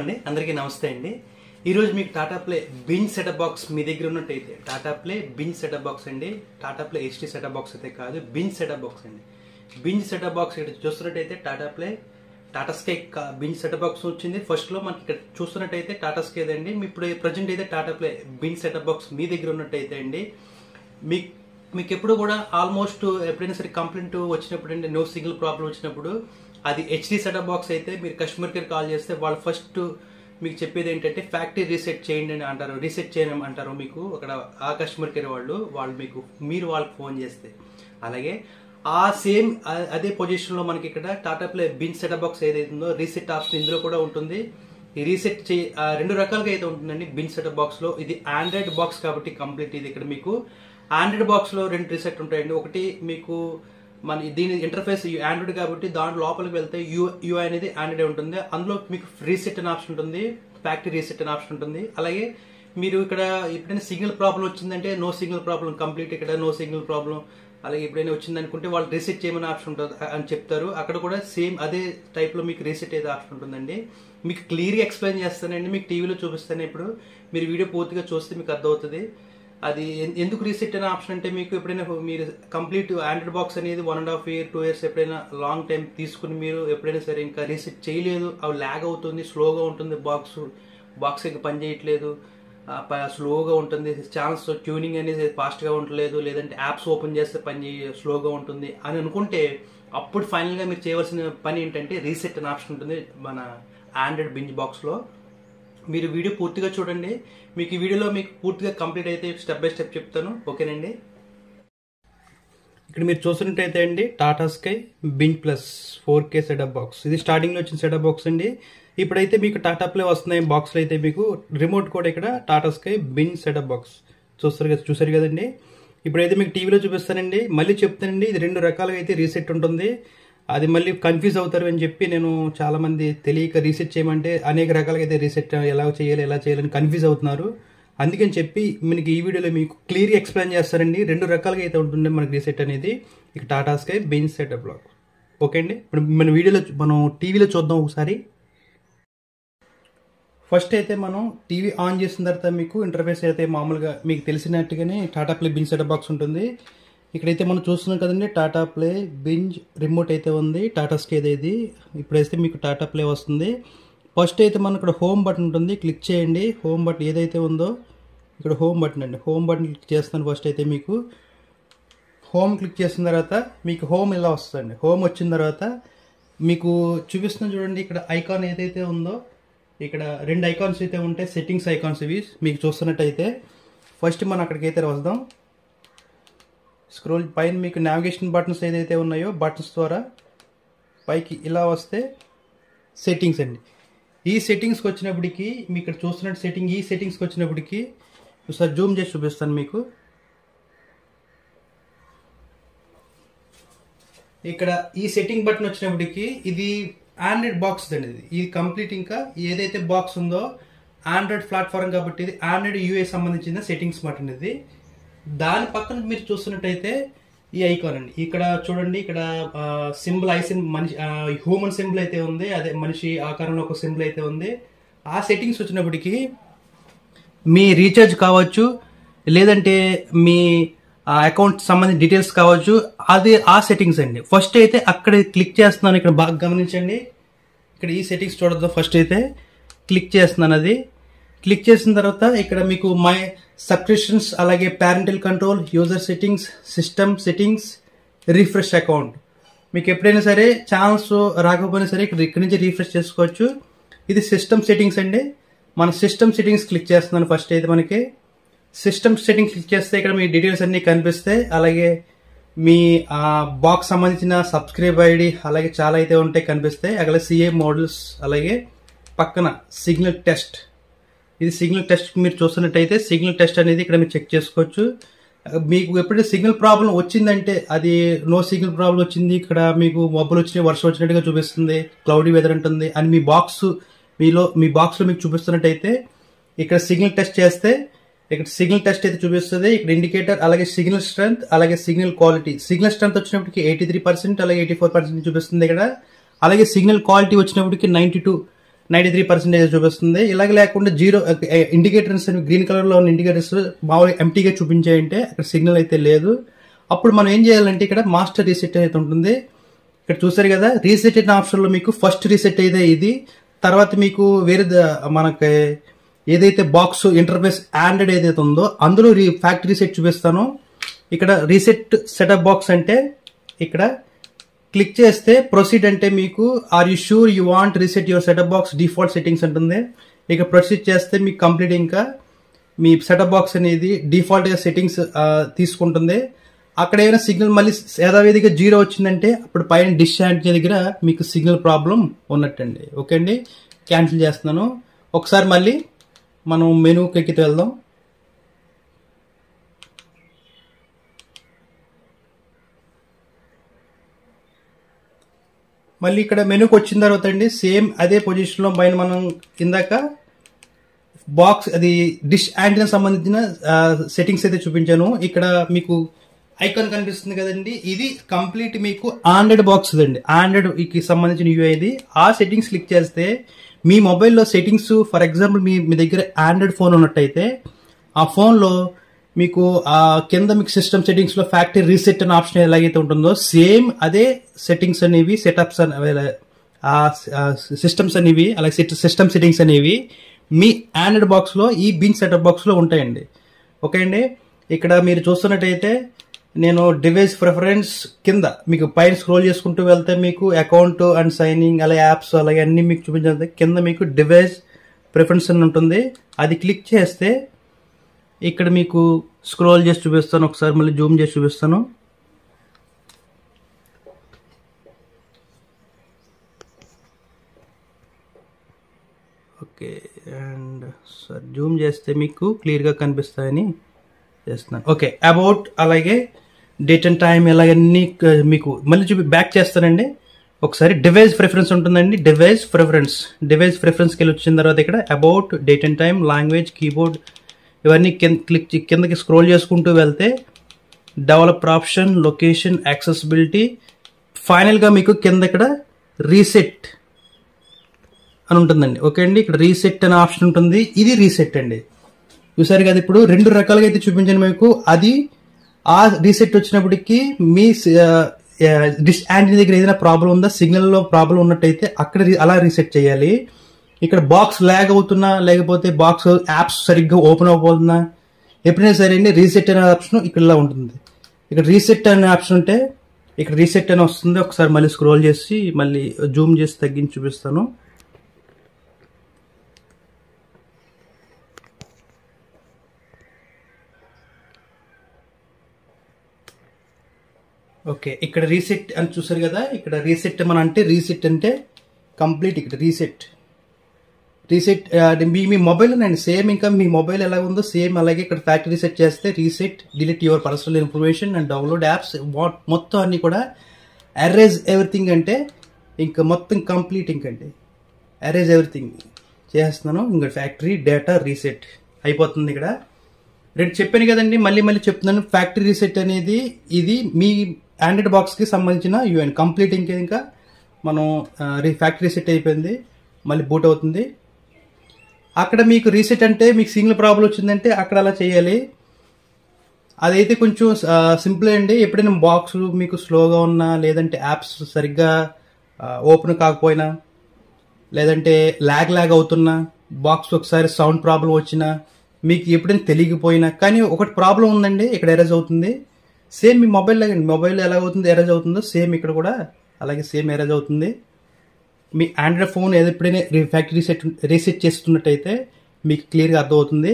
అండి అందరికీ నమస్తే అండి ఈరోజు మీకు Tata play binge setup box మీ దగ్గర ఉన్నట్టయితే Tata play binge setup box అండి Tata play HD setup box అయితే కాదు బిన్ సెటప్ బాక్స్ అండి బిన్ సెటప్ బాక్స్ ఇక్కడ చూస్తున్నట్టయితే Tata play Tata sky binge setup box వచ్చింది ఫస్ట్ లో మనకి ఇక్కడ చూస్తున్నట్టయితే టాటా స్కై అండి మీ ఇప్పుడు ప్రజెంట్ అయితే Tata play binge setup box మీ దగ్గర ఉన్నట్టయితే అండి మీకు మీకు ఎప్పుడు కూడా ఆల్మోస్ట్ ఎప్పుడైనా సరే కంప్లైంట్ వచ్చినప్పుడు అండి నో సిగ్నల్ ప్రాబ్లం వచ్చినప్పుడు అది హెచ్డి సెటప్ బాక్స్ అయితే మీరు కస్టమర్ కేర్ కాల్ చేస్తే వాళ్ళు ఫస్ట్ మీకు చెప్పేది ఏంటంటే ఫ్యాక్టరీ రీసెట్ చేయండి అని అంటారు రీసెట్ చేయడం అంటారు మీకు అక్కడ ఆ కస్టమర్ కేర్ వాళ్ళు వాళ్ళు మీకు మీరు వాళ్ళకి ఫోన్ చేస్తే అలాగే ఆ సేమ్ అదే పొజిషన్లో మనకి ఇక్కడ Tata play binge setup box ఏదైతే ఉందో రీసెట్ ఆప్షన్ ఇందులో కూడా ఉంటుంది ఈ రీసెట్ చే ఆ రెండు రకాలుగా అయితే ఉంటుందండి బిన్ సెటప్ బాక్స్ లో ఇది ఆండ్రాయిడ్ బాక్స్ కాబట్టి కంప్లీట్ ఇది ఇక్కడ మీకు ఆండ్రాయిడ్ బాక్స్ లో రెండు రీసెట్ ఉంటాయండి ఒకటి మీకు మన దీని ఇంటర్ఫేస్ ఆండ్రాయిడ్ కాబట్టి దాంట్లో లోపలికి వెళ్తే యూ యూఐ అనేది ఆండ్రాయిడ్ ఉంటుంది అందులో మీకు రీసెట్ అనే ఆప్షన్ ఉంటుంది ఫ్యాక్టరీ రీసెట్ అనే ఆప్షన్ ఉంటుంది అలాగే మీరు ఇక్కడ ఎప్పుడైనా సిగ్నల్ ప్రాబ్లం వచ్చిందంటే నో సిగ్నల్ ప్రాబ్లం కంప్లీట్ ఇక్కడ నో సిగ్నల్ ప్రాబ్లం అలాగే ఎప్పుడైనా వచ్చింది అనుకుంటే వాళ్ళు రీసెట్ చేయమని ఆప్షన్ ఉంటుంది అని చెప్తారు అక్కడ కూడా సేమ్ అదే టైప్ లో మీకు రీసెట్ అయితే ఆప్షన్ ఉంటుందండి మీకు క్లియర్గా ఎక్స్ప్లెయిన్ చేస్తానండి మీకు టీవీలో చూపిస్తాను ఇప్పుడు మీరు వీడియో పూర్తిగా చూస్తే మీకు అర్థమవుతుంది అది ఎందుకు రీసెట్ అనే ఆప్షన్ అంటే మీకు ఎప్పుడైనా మీరు కంప్లీట్ ఆండ్రాయిడ్ బాక్స్ అనేది one and half year two years ఎప్పుడైనా లాంగ్ టైం తీసుకుని మీరు ఎప్పుడైనా సరే ఇంకా రీసెట్ చేయలేదు అవి ల్యాగ్ అవుతుంది స్లోగా ఉంటుంది బాక్స్ బాక్స్ ఇంకా పని చేయట్లేదు స్లోగా ఉంటుంది ఛానల్స్ ట్యూనింగ్ అనేది ఫాస్ట్గా ఉండలేదు లేదంటే యాప్స్ ఓపెన్ చేస్తే పని స్లోగా ఉంటుంది అని అనుకుంటే అప్పుడు ఫైనల్గా మీరు చేయవలసిన పని ఏంటంటే రీసెట్ అనే ఆప్షన్ ఉంటుంది మన ఆండ్రాయిడ్ బింజ్ బాక్స్లో మీరు వీడియో పూర్తిగా చూడండి మీకు ఈ వీడియోలో మీకు పూర్తిగా కంప్లీట్ అయితే స్టెప్ బై స్టెప్ చెప్తాను ఓకేనండి ఇక్కడ మీరు చూసినట్టయితే అండి Tata sky binge plus four K setup box ఇది స్టార్టింగ్లో వచ్చిన సెటప్ బాక్స్ అండి ఇప్పుడైతే మీకు టాటా ప్లే వస్తున్నాయి బాక్స్లో అయితే మీకు రిమోట్ కూడా ఇక్కడ Tata sky binge setup box చూస్తారు కదా చూసారు కదండి ఇప్పుడైతే మీకు టీవీలో చూపిస్తానండి మళ్ళీ చెప్తానండి ఇది రెండు రకాలుగా అయితే రీసెట్ ఉంటుంది అది మళ్ళీ కన్ఫ్యూజ్ అవుతారు అని చెప్పి నేను చాలా మంది తెలియక రీసెట్ చేయమంటే అనేక రకాలుగా అయితే రీసెట్ ఎలా చేయాలి ఎలా చేయాలని కన్ఫ్యూజ్ అవుతున్నారు అందుకని చెప్పి మనకి ఈ వీడియోలో మీకు క్లియర్గా ఎక్స్ప్లెయిన్ చేస్తారండి రెండు రకాలుగా అయితే ఉంటుంది మనకి రీసెట్ అనేది ఇక Tata sky binge setup block okay అండి ఇప్పుడు మన వీడియోలో మనం టీవీలో చూద్దాం ఒకసారి ఫస్ట్ అయితే మనం టీవీ ఆన్ చేసిన తర్వాత మీకు ఇంటర్ఫేస్ అయితే మామూలుగా మీకు తెలిసినట్టుగానే Tata play binge setup box ఉంటుంది ఇక్కడైతే మనం చూస్తున్నాం కదండి టాటా ప్లే బింజ్ రిమోట్ అయితే ఉంది టాటా స్కే ఇది ఇప్పుడైతే మీకు టాటా ప్లే వస్తుంది ఫస్ట్ అయితే మనం ఇక్కడ హోమ్ బటన్ ఉంటుంది క్లిక్ చేయండి హోమ్ బటన్ ఏదైతే ఉందో ఇక్కడ హోమ్ బటన్ అండి హోమ్ బటన్ క్లిక్ చేస్తాను ఫస్ట్ అయితే మీకు హోమ్ క్లిక్ చేసిన తర్వాత మీకు హోమ్ ఇలా వస్తుందండి హోమ్ వచ్చిన తర్వాత మీకు చూపిస్తున్న చూడండి ఇక్కడ ఐకాన్ ఏదైతే ఉందో ఇక్కడ రెండు ఐకాన్స్ అయితే ఉంటాయి సెట్టింగ్స్ ఐకాన్స్ ఇవి మీకు చూస్తున్నట్టయితే ఫస్ట్ మనం అక్కడికైతే వద్దాం స్క్రోల్ పైన మీకు నావిగేషన్ బటన్స్ ఏదైతే ఉన్నాయో బటన్స్ ద్వారా పైకి ఇలా వస్తే సెట్టింగ్స్ అండి ఈ సెట్టింగ్స్కి వచ్చినప్పటికి మీకు ఇక్కడ చూస్తున్నట్టు సెట్టింగ్ ఈ సెట్టింగ్స్కి వచ్చినప్పటికి ఒకసారి జూమ్ చేసి చూపిస్తాను మీకు ఇక్కడ ఈ సెట్టింగ్ బటన్ వచ్చినప్పటికి ఇది ఆండ్రాయిడ్ బాక్స్ అండి ఇది ఇది కంప్లీట్ ఇంకా ఏదైతే బాక్స్ ఉందో ఆండ్రాయిడ్ ప్లాట్ఫామ్ కాబట్టి ఇది ఆండ్రాయిడ్ యూఏ సంబంధించిన సెట్టింగ్స్ బటన్ ఇది దాని పక్కన మీరు చూస్తున్నట్టయితే ఈ ఐకాన్ అండి ఇక్కడ చూడండి ఇక్కడ సింబల్ ఐ సింబల్ మనిషి హ్యూమన్ సింబల్ అయితే ఉంది అదే మనిషి ఆకారంలో ఒక సింబల్ అయితే ఉంది ఆ సెట్టింగ్స్ వచ్చినప్పటికీ మీ రీఛార్జ్ కావచ్చు లేదంటే మీ అకౌంట్ సంబంధించిన డీటెయిల్స్ కావచ్చు అది ఆ సెట్టింగ్స్ అండి ఫస్ట్ అయితే అక్కడ క్లిక్ చేస్తున్నాను ఇక్కడ బాగా గమనించండి ఇక్కడ ఈ సెట్టింగ్స్ చూడద్దు ఫస్ట్ అయితే క్లిక్ చేస్తున్నాను అది క్లిక్ చేసిన తర్వాత ఇక్కడ మీకు మై సబ్స్క్రిప్షన్స్ అలాగే parental control user settings system settings refresh account మీకు ఎప్పుడైనా సరే ఛానల్స్ రాకపోయినా సరే ఇక్కడ ఇక్కడి నుంచి రీఫ్రెష్ చేసుకోవచ్చు ఇది సిస్టమ్ సెట్టింగ్స్ అండి మన సిస్టమ్ సెట్టింగ్స్ క్లిక్ చేస్తున్నాను ఫస్ట్ అయితే మనకి సిస్టమ్ సెట్టింగ్స్ క్లిక్ చేస్తే ఇక్కడ మీ డీటెయిల్స్ అన్ని కనిపిస్తాయి అలాగే మీ బాక్స్ సంబంధించిన సబ్స్క్రైబ్ ఐడి అలాగే చాలా అయితే ఉంటాయి కనిపిస్తాయి అలాగే సిఏ మోడల్స్ అలాగే పక్కన సిగ్నల్ టెస్ట్ ఇది సిగ్నల్ టెస్ట్ మీరు చూస్తున్నట్టయితే సిగ్నల్ టెస్ట్ అనేది ఇక్కడ మీరు చెక్ చేసుకోవచ్చు మీకు ఎప్పుడైతే సిగ్నల్ ప్రాబ్లం వచ్చిందంటే అది నో సిగ్నల్ ప్రాబ్లం వచ్చింది ఇక్కడ మీకు మబ్బులు వచ్చినాయి వర్షం వచ్చినట్టుగా చూపిస్తుంది క్లౌడీ వెదర్ ఉంటుంది అని మీ బాక్స్ మీలో మీ బాక్స్లో మీకు చూపిస్తున్నట్టయితే ఇక్కడ సిగ్నల్ టెస్ట్ చేస్తే ఇక్కడ సిగ్నల్ టెస్ట్ అయితే చూపిస్తుంది ఇక్కడ ఇండికేటర్ అలాగే సిగ్నల్ స్ట్రెంత్ అలాగే సిగ్నల్ క్వాలిటీ సిగ్నల్ స్ట్రెంత్ వచ్చినప్పటికి ఎయిటీ త్రీ పర్సెంట్ అలాగే ఎయిటీ ఫోర్ పర్సెంట్ చూపిస్తుంది ఇక్కడ అలాగే సిగ్నల్ క్వాలిటీ వచ్చినప్పటికి ninety two ninety three percentage చూపిస్తుంది ఇలాగ లేకుండా జీరో ఇండికేటర్స్ గ్రీన్ కలర్ లో ఉన్న ఇండికేటర్స్ మామూలుగా ఎంటీగా చూపించాయంటే అక్కడ సిగ్నల్ అయితే లేదు అప్పుడు మనం ఏం చేయాలంటే ఇక్కడ మాస్టర్ రీసెట్ అయితే ఉంటుంది ఇక్కడ చూసారు కదా రీసెట్ అయిన ఆప్షన్ లో మీకు ఫస్ట్ రీసెట్ అయితే ఇది తర్వాత మీకు వేరే ద- మనకి ఏదైతే బాక్స్ ఇంటర్ఫేస్ ఆండ్రాయిడ్ ఏదైతే ఉందో అందులో రీ ఫ్యాక్టరీ సెట్ చూపిస్తాను ఇక్కడ రీసెట్ సెటప్ బాక్స్ అంటే ఇక్కడ క్లిక్ చేస్తే ప్రొసీడ్ అంటే మీకు are you sure you want reset your setup box default settings ఉంటుంది ఇక ప్రొసీడ్ చేస్తే మీకు కంప్లీట్ ఇంకా మీ సెటప్ బాక్స్ అనేది డిఫాల్ట్ గా సెట్టింగ్స్ తీసుకుంటుంది అక్కడ ఏమైనా సిగ్నల్ మళ్ళీ యథావిధిగా జీరో వచ్చిందంటే అప్పుడు పైన డిష్ యాంటీ దగ్గర మీకు సిగ్నల్ ప్రాబ్లం ఉన్నట్టండి ఓకే అండి క్యాన్సిల్ చేస్తున్నాను ఒకసారి మళ్ళీ మనం మెనూకి ఎక్కితే వెళ్దాం మళ్ళీ ఇక్కడ మెనూకి వచ్చిన తర్వాత అండి సేమ్ అదే పొజిషన్లో పైన మనం ఇందాక బాక్స్ అది డిష్ యాంటీనా సంబంధించిన సెట్టింగ్స్ అయితే చూపించాను ఇక్కడ మీకు ఐకాన్ కనిపిస్తుంది కదండి ఇది కంప్లీట్ మీకు ఆండ్రాయిడ్ బాక్స్ అండి ఆండ్రాయిడ్ కి సంబంధించిన యూఐ ఇది ఆ సెట్టింగ్స్ క్లిక్ చేస్తే మీ మొబైల్లో సెట్టింగ్స్ ఫర్ ఎగ్జాంపుల్ మీ మీ దగ్గర ఆండ్రాయిడ్ ఫోన్ ఉన్నట్టయితే ఆ ఫోన్లో మీకు ఆ కింద మీకు సిస్టమ్ సెట్టింగ్స్ లో ఫ్యాక్టరీ రీసెట్ అనే ఆప్షన్ ఎలాగైతే ఉంటుందో సేమ్ అదే సెట్టింగ్స్ అనేవి సెటప్స్ ఆ సిస్టమ్స్ అనేవి అలాగే సిస్టమ్ సెట్టింగ్స్ అనేవి మీ ఆండ్రాయిడ్ బాక్స్ లో ఈ బిన్ సెటప్ బాక్స్ లో ఉంటాయండి ఓకే అండి ఇక్కడ మీరు చూస్తున్నట్టయితే నేను డివైస్ ప్రిఫరెన్స్ కింద మీకు పైన స్క్రోల్ చేసుకుంటూ వెళ్తే మీకు అకౌంట్ అండ్ సైనింగ్ అలాగే యాప్స్ అలాగే అన్ని మీకు చూపించాలి కింద మీకు డివైస్ ప్రిఫరెన్స్ అని ఉంటుంది అది క్లిక్ చేస్తే ఇక్కడ మీకు స్క్రోల్ చేసి చూపిస్తాను ఒకసారి మళ్ళీ జూమ్ చేసి చూపిస్తాను ఓకే అండ్ సార్ జూమ్ చేస్తే మీకు క్లియర్గా కనిపిస్తాయని చేస్తున్నాను ఓకే అబౌట్ అలాగే డేట్ అండ్ టైం ఇలాగన్నీ క- మీకు మళ్ళీ చూపి బ్యాక్ చేస్తానండి ఒకసారి డివైస్ ప్రిఫరెన్స్ ఉంటుందండి డివైస్ ప్రిఫరెన్స్ డివైస్ ప్రిఫరెన్స్కి వెళ్ళి వచ్చిన తర్వాత ఇక్కడ about date and time language keyboard ఇవన్నీ కింద క్లిక్ చే- కిందకి స్క్రోల్ చేసుకుంటూ వెళ్తే డెవలపర్ ఆప్షన్ లొకేషన్ యాక్సెసిబిలిటీ ఫైనల్గా మీకు కింద ఇక్కడ రీసెట్ అని ఉంటుందండి ఓకే అండి ఇక్కడ రీసెట్ అనే ఆప్షన్ ఉంటుంది ఇది రీసెట్ అండి చూసారు కదా ఇప్పుడు రెండు రకాలుగా అయితే చూపించాను మీకు అది ఆ రీసెట్ వచ్చినప్పటికి మీ డిష్ యాంటీ దగ్గర ఏదైనా ప్రాబ్లం ఉందా సిగ్నల్ లో ప్రాబ్లం ఉన్నట్టయితే అక్కడ రి- అలా రీసెట్ చేయాలి ఇక్కడ బాక్స్ ల్యాగ్ అవుతున్నా లేకపోతే బాక్స్ యాప్స్ సరిగ్గా ఓపెన్ అవ్వబోతున్నా ఎప్పుడైనా సరే అండి రీసెట్ అనే ఆప్షన్ ఇక్కడ ఇలా ఉంటుంది ఇక్కడ రీసెట్ అనే ఆప్షన్ ఉంటే ఇక్కడ రీసెట్ అని వస్తుంది ఒకసారి మళ్ళీ స్క్రోల్ చేసి మళ్ళీ జూమ్ చేసి తగ్గించి చూపిస్తాను ఓకే ఇక్కడ రీసెట్ అని చూసారు కదా ఇక్కడ రీసెట్ మన అంటే రీసెట్ అంటే కంప్లీట్ ఇక్కడ రీసెట్ రీసెట్ మీ మీ మొబైల్ అండి సేమ్ ఇంకా మీ మొబైల్ ఎలా ఉందో సేమ్ అలాగే ఇక్కడ ఫ్యాక్టరీ రీసెట్ చేస్తే reset delete your personal information and download apps మొత్తం అన్ని కూడా అరేజ్ ఎవ్రీథింగ్ అంటే ఇంకా మొత్తం కంప్లీట్ ఇంకండి అరేజ్ ఎవ్రీథింగ్ చేస్తున్నాను ఇంకా ఫ్యాక్టరీ డేటా రీసెట్ అయిపోతుంది ఇక్కడ రెండు చెప్పాను కదండి మళ్ళీ మళ్ళీ చెప్తున్నాను ఫ్యాక్టరీ రీసెట్ అనేది ఇది మీ ఆండ్రాయిడ్ బాక్స్ కి సంబంధించిన యూఎన్ కంప్లీట్ ఇంకా ఇంకా మనం ఫ్యాక్టరీ రీసెట్ అయిపోయింది మళ్ళీ బూట్ అవుతుంది అక్కడ మీకు రీసెట్ అంటే మీకు సింగిల్ ప్రాబ్లం వచ్చిందంటే అక్కడ అలా చేయాలి అదైతే కొంచెం సింపుల్ అండి ఎప్పుడైనా బాక్స్ మీకు స్లోగా ఉన్నా లేదంటే యాప్స్ సరిగ్గా ఓపెన్ కాకపోయినా లేదంటే లాగ్ లాగ్ అవుతున్నా బాక్స్ ఒకసారి సౌండ్ ప్రాబ్లం వచ్చినా మీకు ఎప్పుడైనా తెలియకపోయినా కానీ ఒకటి ప్రాబ్లం ఉందండి ఇక్కడ ఎరేజ్ అవుతుంది సేమ్ మీ మొబైల్ లాగండి మొబైల్ ఎలా అవుతుంది ఎరేజ్ అవుతుందో సేమ్ ఇక్కడ కూడా అలాగే సేమ్ ఎరేజ్ అవుతుంది మీ ఆండ్రాయిడ్ ఫోన్ ఏదో ఎప్పుడైనా ఫ్యాక్టరీ రీసెట్ రీసెట్ చేస్తున్నట్టయితే మీకు క్లియర్గా అర్థమవుతుంది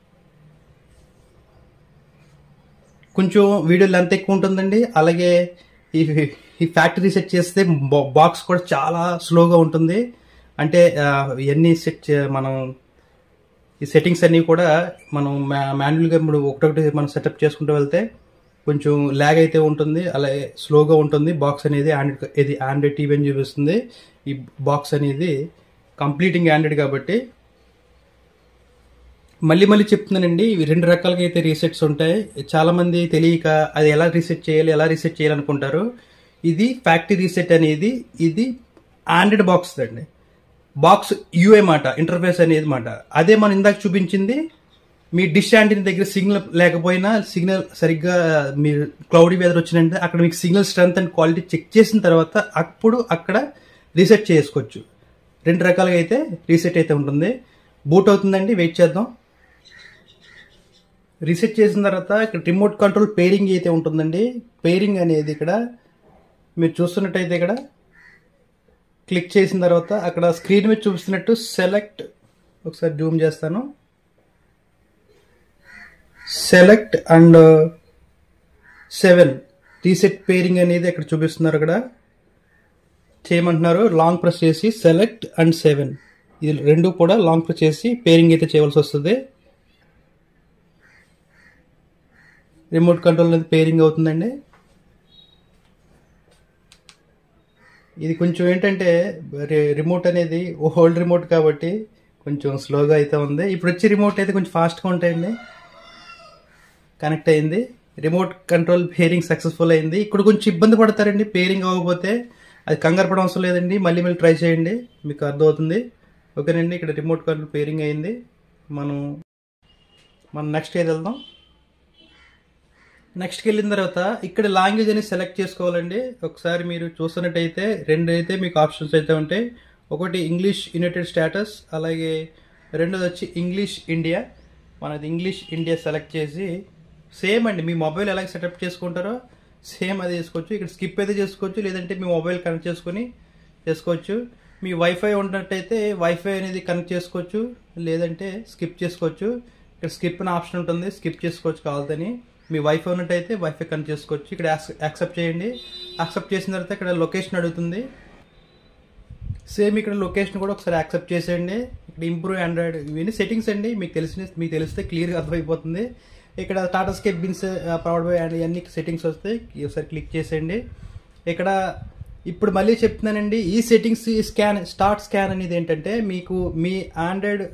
కొంచెం వీడియో లెంత్ ఎక్కువ ఉంటుందండి అలాగే ఈ ఈ ఫ్యాక్టరీ సెట్ చేస్తే బాక్స్ కూడా చాలా స్లోగా ఉంటుంది అంటే ఆ, ఇవన్నీ సెట్ చే- మనం ఈ సెట్టింగ్స్ అన్నీ కూడా మనం మాన్యువల్గా ఇప్పుడు ఒకటొకటి మనం సెటప్ చేసుకుంటూ వెళ్తే కొంచెం ల్యాగ్ అయితే ఉంటుంది అలాగే స్లోగా ఉంటుంది బాక్స్ అనేది ఆండ్రాయిడ్ ఇది ఆండ్రాయిడ్ టీవీ అని చూపిస్తుంది ఈ బాక్స్ అనేది కంప్లీటింగ్ ఆండ్రాయిడ్ కాబట్టి మళ్ళీ మళ్ళీ చెప్తున్నానండి ఇవి రెండు రకాలుగా అయితే రీసెట్స్ ఉంటాయి చాలా మంది తెలియక అది ఎలా రీసెట్ చేయాలి ఎలా రీసెట్ చేయాలి అనుకుంటారు ఇది ఫ్యాక్టరీ రీసెట్ అనేది ఇది ఆండ్రాయిడ్ బాక్స్ అండి బాక్స్ యూఏ మాట ఇంటర్ఫేస్ అనేది మాట అదే మనం ఇందాక చూపించింది మీ డిష్ యాంటీనా దగ్గర సిగ్నల్ లేకపోయినా సిగ్నల్ సరిగ్గా మీరు క్లౌడీ వెదర్ వచ్చినంటే అక్కడ మీకు signal strength and quality check చేసిన తర్వాత అప్పుడు అక్కడ రీసెట్ చేసుకోవచ్చు రెండు రకాలుగా అయితే రీసెట్ అయితే ఉంటుంది బూట్ అవుతుందండి వెయిట్ చేద్దాం రీసెట్ చేసిన తర్వాత ఇక్కడ రిమోట్ కంట్రోల్ పేరింగ్ అయితే ఉంటుందండి పేరింగ్ అనేది ఇక్కడ మీరు చూస్తున్నట్టయితే ఇక్కడ క్లిక్ చేసిన తర్వాత అక్కడ స్క్రీన్ మీద చూపిస్తున్నట్టు సెలెక్ట్ ఒకసారి జూమ్ చేస్తాను select and seven reset pairing అనేది ఇక్కడ చూపిస్తున్నారు అక్కడ చేయమంటున్నారు లాంగ్ ప్రెస్ చేసి సెలెక్ట్ అండ్ సెవెన్ ఇది రెండు కూడా లాంగ్ ప్రెస్ చేసి పేరింగ్ అయితే చేయవలసి వస్తుంది రిమోట్ కంట్రోల్ అనేది పేరింగ్ అవుతుందండి ఇది కొంచెం ఏంటంటే రి- రిమోట్ అనేది ఓల్డ్ రిమోట్ కాబట్టి కొంచెం స్లోగా అయితే ఉంది ఇప్పుడు వచ్చే రిమోట్ అయితే కొంచెం ఫాస్ట్గా ఉంటాయండి కనెక్ట్ అయింది రిమోట్ కంట్రోల్ పేరింగ్ సక్సెస్ఫుల్ అయింది ఇక్కడ కొంచెం ఇబ్బంది పడతారండి పేరింగ్ అవ్వకపోతే అది కంగారు పడడం అవసరం లేదండి మళ్ళీ మళ్ళీ ట్రై చేయండి మీకు అర్థమవుతుంది ఓకేనండి ఇక్కడ రిమోట్ కంట్రోల్ పేరింగ్ అయింది మనం మనం నెక్స్ట్ ఏది వెళ్దాం నెక్స్ట్కి వెళ్ళిన తర్వాత ఇక్కడ లాంగ్వేజ్ అనేది సెలెక్ట్ చేసుకోవాలండి ఒకసారి మీరు చూస్తున్నట్టయితే రెండు అయితే మీకు ఆప్షన్స్ అయితే ఉంటాయి ఒకటి ఇంగ్లీష్ యునైటెడ్ స్టేటస్ అలాగే రెండోది వచ్చి ఇంగ్లీష్ ఇండియా మనది ఇంగ్లీష్ ఇండియా సెలెక్ట్ చేసి సేమ్ అండి మీ మొబైల్ ఎలా సెటప్ చేసుకుంటారో సేమ్ అది చేసుకోవచ్చు ఇక్కడ స్కిప్ అయితే చేసుకోవచ్చు లేదంటే మీ మొబైల్ కనెక్ట్ చేసుకొని చేసుకోవచ్చు మీ వైఫై ఉన్నట్టయితే వైఫై అనేది కనెక్ట్ చేసుకోవచ్చు లేదంటే స్కిప్ చేసుకోవచ్చు ఇక్కడ స్కిప్ అనే ఆప్షన్ ఉంటుంది స్కిప్ చేసుకోవచ్చు కావాలని మీ వైఫై ఉన్నట్టయితే వైఫై కనెక్ట్ చేసుకోవచ్చు ఇక్కడ యాక్సెప్ట్ చేయండి యాక్సెప్ట్ చేసిన తర్వాత ఇక్కడ లొకేషన్ అడుగుతుంది సేమ్ ఇక్కడ లొకేషన్ కూడా ఒకసారి యాక్సెప్ట్ చేసేయండి ఇక్కడ ఇంప్రూవ్ ఆండ్రాయిడ్ ఇవన్నీ సెట్టింగ్స్ అండి మీకు తెలిసిన మీకు తెలిస్తే క్లియర్గా అర్థమైపోతుంది ఇక్కడ టాటా స్కేప్ బిన్స్ పవర్డ్ బై అండ్ ఇవన్నీ సెట్టింగ్స్ వస్తాయి ఒకసారి క్లిక్ చేసేయండి ఇక్కడ ఇప్పుడు మళ్ళీ చెప్తున్నానండి ఈ సెట్టింగ్స్ ఈ స్కాన్ స్టార్ట్ స్కాన్ అనేది ఏంటంటే మీకు మీ ఆండ్రాయిడ్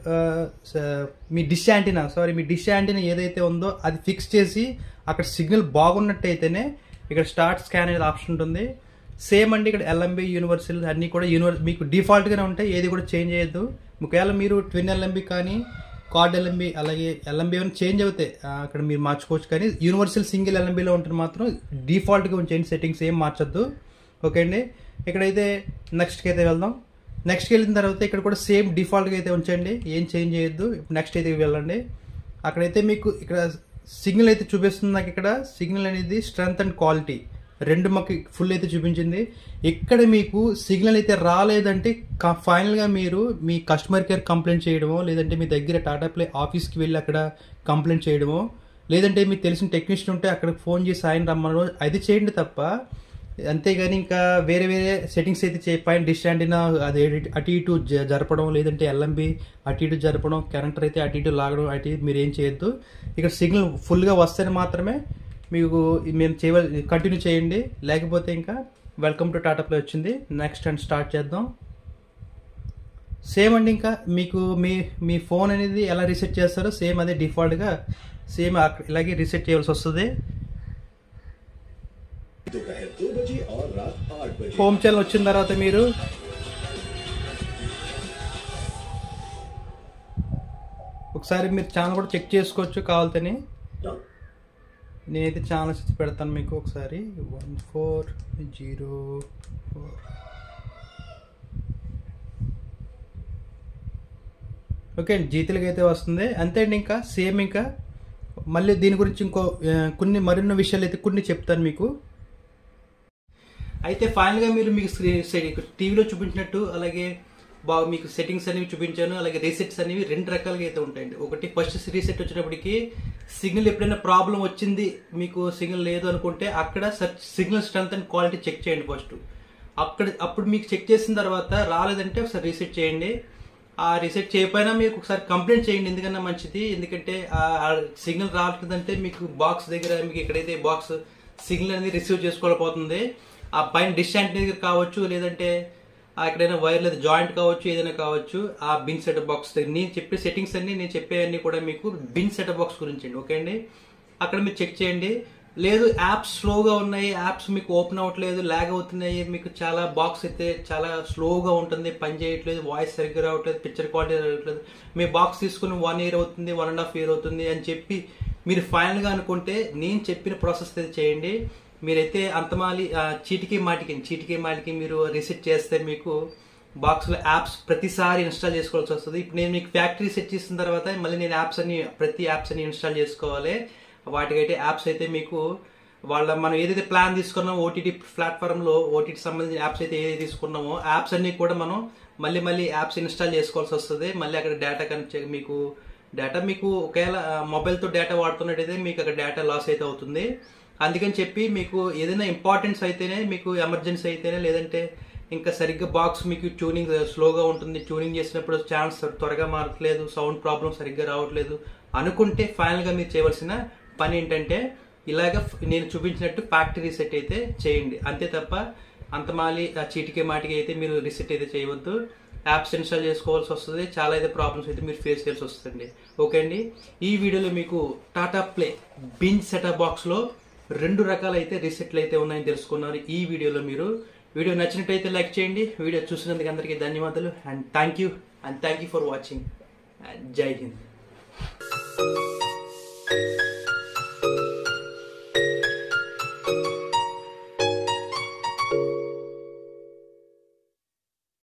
మీ డిష్ యాంటీనా సారీ మీ డిష్ యాంటీనా ఏదైతే ఉందో అది ఫిక్స్ చేసి అక్కడ సిగ్నల్ బాగున్నట్టయితేనే ఇక్కడ స్టార్ట్ స్కాన్ అనేది ఆప్షన్ ఉంటుంది సేమ్ అండి ఇక్కడ ఎల్ఎంబి యూనివర్సల్ అన్నీ కూడా యూనివర్ మీకు డిఫాల్ట్గానే ఉంటాయి ఏది కూడా చేంజ్ చేయొద్దు ఒకవేళ మీరు ట్విన్ ఎల్ఎంబి కానీ కార్డ్ ఎల్ఎంబి అలాగే ఎల్ఎంబి ఏమైనా చేంజ్ అవుతాయి ఆ, అక్కడ మీరు మార్చుకోవచ్చు కానీ యూనివర్సల్ సింగిల్ ఎల్ఎంబిలో ఉంటుంది మాత్రం డిఫాల్ట్గా ఉంచేయండి సెట్టింగ్స్ ఏం మార్చొద్దు ఓకే అండి ఇక్కడైతే నెక్స్ట్కి అయితే వెళ్దాం నెక్స్ట్కి వెళ్ళిన తర్వాత ఇక్కడ కూడా సేమ్ డిఫాల్ట్గా అయితే ఉంచండి ఏం చేంజ్ చేయొద్దు నెక్స్ట్ అయితే వెళ్ళండి అక్కడైతే మీకు ఇక్కడ సిగ్నల్ అయితే చూపిస్తుంది నాకు ఇక్కడ సిగ్నల్ అనేది స్ట్రెంగ్త్ అండ్ క్వాలిటీ రెండు మాకు ఫుల్ అయితే చూపించింది ఇక్కడ మీకు సిగ్నల్ అయితే రాలేదంటే క- ఫైనల్గా మీరు మీ కస్టమర్ కేర్ కంప్లైంట్ చేయడమో లేదంటే మీ దగ్గర టాటా ప్లే ఆఫీస్కి వెళ్ళి అక్కడ కంప్లైంట్ చేయడమో లేదంటే మీకు తెలిసిన టెక్నీషియన్ ఉంటే అక్కడికి ఫోన్ చేసి ఆయన రమ్మనో అది చేయండి తప్ప అంతేగాని ఇంకా వేరే వేరే సెట్టింగ్స్ అయితే చే పైన డిష్ యాంటీనా అది ఎడిట్- అటు ఇటు జ- జరపడం లేదంటే ఎల్ఎంబి అటు ఇటు జరపడం కరెంటర్ అయితే అటు ఇటు లాగడం అటు ఇటు మీరు ఏం చేయొద్దు ఇక్కడ సిగ్నల్ ఫుల్గా వస్తేనే మాత్రమే మీకు మేము చేయవల్ కంటిన్యూ చేయండి లేకపోతే ఇంకా వెల్కమ్ టు టాటా ప్లే వచ్చింది నెక్స్ట్ అండ్ స్టార్ట్ చేద్దాం సేమ్ అండి ఇంకా మీకు మీ మీ ఫోన్ అనేది ఎలా రీసెట్ చేస్తారో సేమ్ అదే డిఫాల్ట్గా సేమ్ ఇలాగే రీసెట్ చేయాల్సి వస్తుంది दोपहर दो बजे और रात आठ बजे హోమ్ ఛానల్ వచ్చిన తర్వాత మీరు ఒకసారి మీరు ఛానల్ కూడా చెక్ చేసుకోవచ్చు కావాలని నేనైతే ఛానల్స్ పెడతాను మీకు ఒకసారి one four zero four okay అండి జీతులకి అయితే వస్తుంది అంతే అండి ఇంకా సేమ్ ఇంకా మళ్ళీ దీని గురించి ఇంకో ఆ, కొన్ని మరిన్ని విషయాలు అయితే కొన్ని చెప్తాను మీకు అయితే ఫైనల్గా మీరు మీకు స్క్రీన్ టీవీలో చూపించినట్టు అలాగే బాగా మీకు సెట్టింగ్స్ అనేవి చూపించాను అలాగే రీసెట్స్ అనేవి రెండు రకాలుగా అయితే ఉంటాయండి ఒకటి ఫస్ట్ రీసెట్ వచ్చినప్పటికి సిగ్నల్ ఎప్పుడైనా ప్రాబ్లం వచ్చింది మీకు సిగ్నల్ లేదు అనుకుంటే అక్కడ signal strength and quality check చేయండి ఫస్ట్ అక్కడ అప్పుడు మీకు చెక్ చేసిన తర్వాత రాలేదంటే ఒకసారి రీసెట్ చేయండి ఆ రీసెట్ చేయకపోయినా మీకు ఒకసారి కంప్లైంట్ చేయండి ఎందుకన్నా మంచిది ఎందుకంటే ఆ సిగ్నల్ రావట్లేదంటే మీకు బాక్స్ దగ్గర మీకు ఎక్కడైతే బాక్స్ సిగ్నల్ అనేది రిసీవ్ చేసుకోలేకపోతుంది ఆ పైన డిస్టాంట్ దగ్గర కావచ్చు లేదంటే ఆ ఎక్కడైనా వైర్ లేదా జాయింట్ కావచ్చు ఏదైనా కావచ్చు ఆ బిన్ సెటప్ బాక్స్ దగ్గర నేను చెప్పే సెట్టింగ్స్ అన్ని నేను చెప్పేవన్నీ కూడా మీకు బిన్ సెటప్ బాక్స్ గురించి అండి ఓకే అండి అక్కడ మీరు చెక్ చేయండి లేదు యాప్స్ స్లోగా ఉన్నాయి యాప్స్ మీకు ఓపెన్ అవ్వట్లేదు ల్యాగ్ అవుతున్నాయి మీకు చాలా బాక్స్ అయితే చాలా స్లోగా ఉంటుంది పని చేయట్లేదు వాయిస్ సరిగ్గా రావట్లేదు పిక్చర్ క్వాలిటీ రావట్లేదు మీ బాక్స్ తీసుకుని వన్ ఇయర్ అవుతుంది వన్ అండ్ హాఫ్ ఇయర్ అవుతుంది అని చెప్పి మీరు ఫైనల్గా అనుకుంటే నేను చెప్పిన ప్రాసెస్ అయితే చేయండి మీరైతే అంతమాలి ఆ, చీటికి మాటికి చీటికి మాటికి మీరు రిసెట్ చేస్తే మీకు బాక్స్లో యాప్స్ ప్రతిసారి ఇన్స్టాల్ చేసుకోవాల్సి వస్తుంది ఇప్పుడు నేను మీకు ఫ్యాక్టరీ సెట్ చేసిన తర్వాత మళ్ళీ నేను యాప్స్ అన్ని ప్రతి యాప్స్ అన్ని ఇన్స్టాల్ చేసుకోవాలి వాటికైతే యాప్స్ అయితే మీకు వాళ్ళ మనం ఏదైతే ప్లాన్ తీసుకున్నామో ఓటీటీ ప్లాట్ఫామ్లో ఓటీటీ సంబంధించిన యాప్స్ అయితే ఏదైతే తీసుకున్నామో యాప్స్ అన్ని కూడా మనం మళ్ళీ మళ్ళీ యాప్స్ ఇన్స్టాల్ చేసుకోవాల్సి వస్తుంది మళ్ళీ అక్కడ డేటా కనెక్ట్ చే మీకు డేటా మీకు ఒకవేళ మొబైల్తో డేటా వాడుతున్నట్టయితే మీకు అక్కడ డేటా లాస్ అయితే అవుతుంది అందుకని చెప్పి మీకు ఏదైనా ఇంపార్టెన్స్ అయితేనే మీకు ఎమర్జెన్సీ అయితేనే లేదంటే ఇంకా సరిగ్గా బాక్స్ మీకు ట్యూనింగ్ స్లోగా ఉంటుంది ట్యూనింగ్ చేసినప్పుడు ఛాన్స్ త్వరగా మారట్లేదు సౌండ్ ప్రాబ్లం సరిగ్గా రావట్లేదు అనుకుంటే ఫైనల్గా మీరు చేయవలసిన పని ఏంటంటే ఇలాగ నేను చూపించినట్టు ఫ్యాక్టరీ రీసెట్ అయితే చేయండి అంతే తప్ప అంత మాలి ఆ చీటికి మాటికి అయితే మీరు రీసెట్ అయితే చేయవద్దు యాప్స్ ఇన్స్టాల్ చేసుకోవాల్సి వస్తుంది చాలా అయితే ప్రాబ్లమ్స్ అయితే మీరు ఫేస్ చేయాల్సి వస్తుంది ఓకే అండి ఈ వీడియోలో మీకు టాటా ప్లే బిన్ సెటప్ బాక్స్లో రెండు రకాలైతే రీసెట్లు అయితే ఉన్నాయని తెలుసుకున్నారు ఈ వీడియోలో మీరు వీడియో నచ్చినట్టయితే లైక్ చేయండి వీడియో చూసినందుకు అందరికీ ధన్యవాదాలు and thank you and thank you for watching Jai Hind